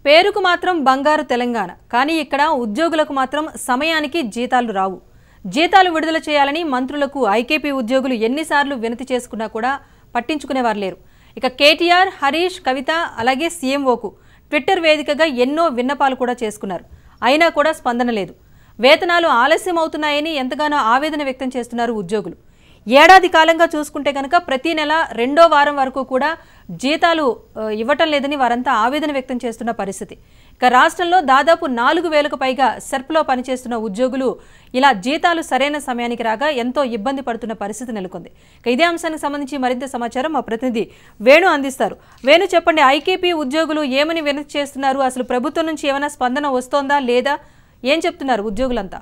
పేరుకు మాత్రం బంగారు తెలంగాణ కానీ ఇక్కడ ఉద్యోగులకు మాత్రం సమయానికి జీతాలు రావు జీతాలు విడుదల చేయాలని మంత్రులకు ఐకేపీ ఉద్యోగులు ఎన్నిసార్లు వినతి చేసుకున్నా కూడా పట్టించుకునేవారు లేరు ఇక కేటీఆర్ హరీష్ కవిత అలాగే సీఎంఓకు ట్విట్టర్ వేదికగా ఎన్నో విన్నపాలు కూడా చేసుకున్నారు అయినా కూడా స్పందన లేదు వేతనాలు ఆలస్యం అవుతున్నాయని ఎంతగానో ఆవేదన వ్యక్తం చేస్తున్నారు ఉద్యోగులు ఏడాది కాలంగా చూసుకుంటే కనుక ప్రతి నెల రెండో వారం వరకు కూడా జీతాలు ఆ, ఇవ్వటం లేదని వారంతా ఆవేదన వ్యక్తం చేస్తున్న పరిస్థితి ఇక రాష్ట్రంలో దాదాపు నాలుగు వేలకు పైగా సెర్ప్లో పనిచేస్తున్న ఉద్యోగులు ఇలా జీతాలు సరైన సమయానికి రాగా ఎంతో ఇబ్బంది పడుతున్న పరిస్థితి నెలకొంది ఇక ఇదే అంశానికి సంబంధించి మరింత సమాచారం మా ప్రతినిధి వేణు అందిస్తారు వేణు చెప్పండి ఐకేపీ ఉద్యోగులు ఏమని వినతి చేస్తున్నారు అసలు ప్రభుత్వం నుంచి ఏమైనా స్పందన వస్తోందా లేదా ఏం చెప్తున్నారు ఉద్యోగులంతా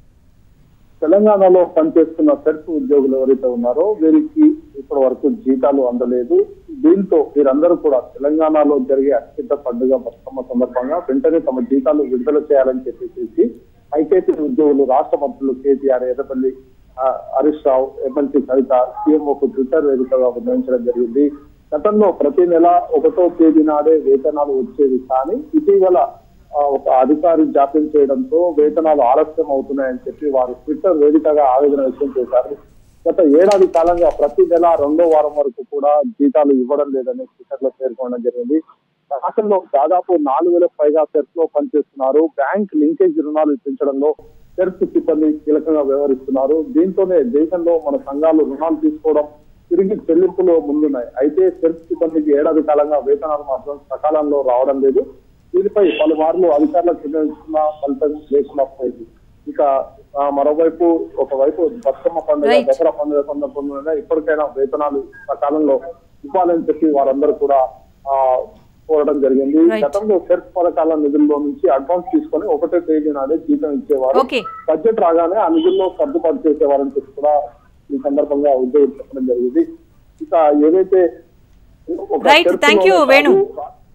తెలంగాణలో పనిచేస్తున్న సెర్ఫ్ ఉద్యోగులు ఎవరైతే ఉన్నారో వీరికి ఇప్పటి వరకు జీతాలు అందలేదు దీంతో వీరందరూ కూడా తెలంగాణలో జరిగే అత్యంత పండుగ బతుకమ్మ సందర్భంగా వెంటనే తమ జీతాలు విడుదల చేయాలని చెప్పేసి ఐకేపీ ఉద్యోగులు రాష్ట్ర మంత్రులు కేటీఆర్ ఎర్రపల్లి ఆ, హరీష్ రావు ఎమ్మెల్సీ కవిత సీఎంఓకు ట్విట్టర్ వేదికగా నిర్వహించడం జరిగింది గతంలో ప్రతి నెల ఒకటో తేదీ నాడే వేతనాలు వచ్చేవి కానీ ఇటీవల ఆ, ఒక అధికారి జాప్యం చేయడంతో వేతనాలు ఆలస్యం అవుతున్నాయని చెప్పి వారు ట్విట్టర్ వేదికగా ఆవేదన వ్యక్తం చేశారు గత ఏడాది కాలంగా ప్రతి నెల రెండో వారం వరకు కూడా జీతాలు ఇవ్వడం లేదని ట్విట్టర్ లో పేర్కొనడం జరిగింది రాష్ట్రంలో దాదాపు నాలుగు వేలకు పైగా సెర్ఫ్ లో పనిచేస్తున్నారు బ్యాంక్ లింకేజ్ రుణాలు ఇప్పించడంలో సెర్ఫ్ సిబ్బంది కీలకంగా వ్యవహరిస్తున్నారు దీంతోనే దేశంలో మన సంఘాలు రుణాలు తీసుకోవడం తిరిగి చెల్లింపులో ముందున్నాయి అయితే సెర్ఫ్ సిబ్బందికి ఏడాది కాలంగా వేతనాలు మాత్రం సకాలంలో రావడం లేదు దీనిపై పలుమార్లు అధికారులకు నిర్ణయించిన ఫలితం లేకుండా పోయింది ఇక ఆ, మరోవైపు ఒకవైపు బతుకమ్మ పండుగ Right. దసరా పండుగ సందర్భంలోనే ఇప్పటికైనా వేతనాలు సకాలంలో ఇవ్వాలని చెప్పి వారందరూ కూడా ఆ కోరడం జరిగింది Right. గతంలో సెర్ఫ్ పథకాల నిధుల్లో నుంచి అడ్వాన్స్ తీసుకొని ఒకటే తేదీ నాడే జీతం ఇచ్చేవారు ఓకే బడ్జెట్ రాగానే ఆ నిధుల్లో సర్దుబాటు చేసేవారని చెప్పి కూడా ఈ సందర్భంగా ఉద్యోగులు చెప్పడం జరిగింది ఇక ఏదైతే ఒక Right. సెర్ఫ్లోనే Thank you, కాదు, వేణు. రా-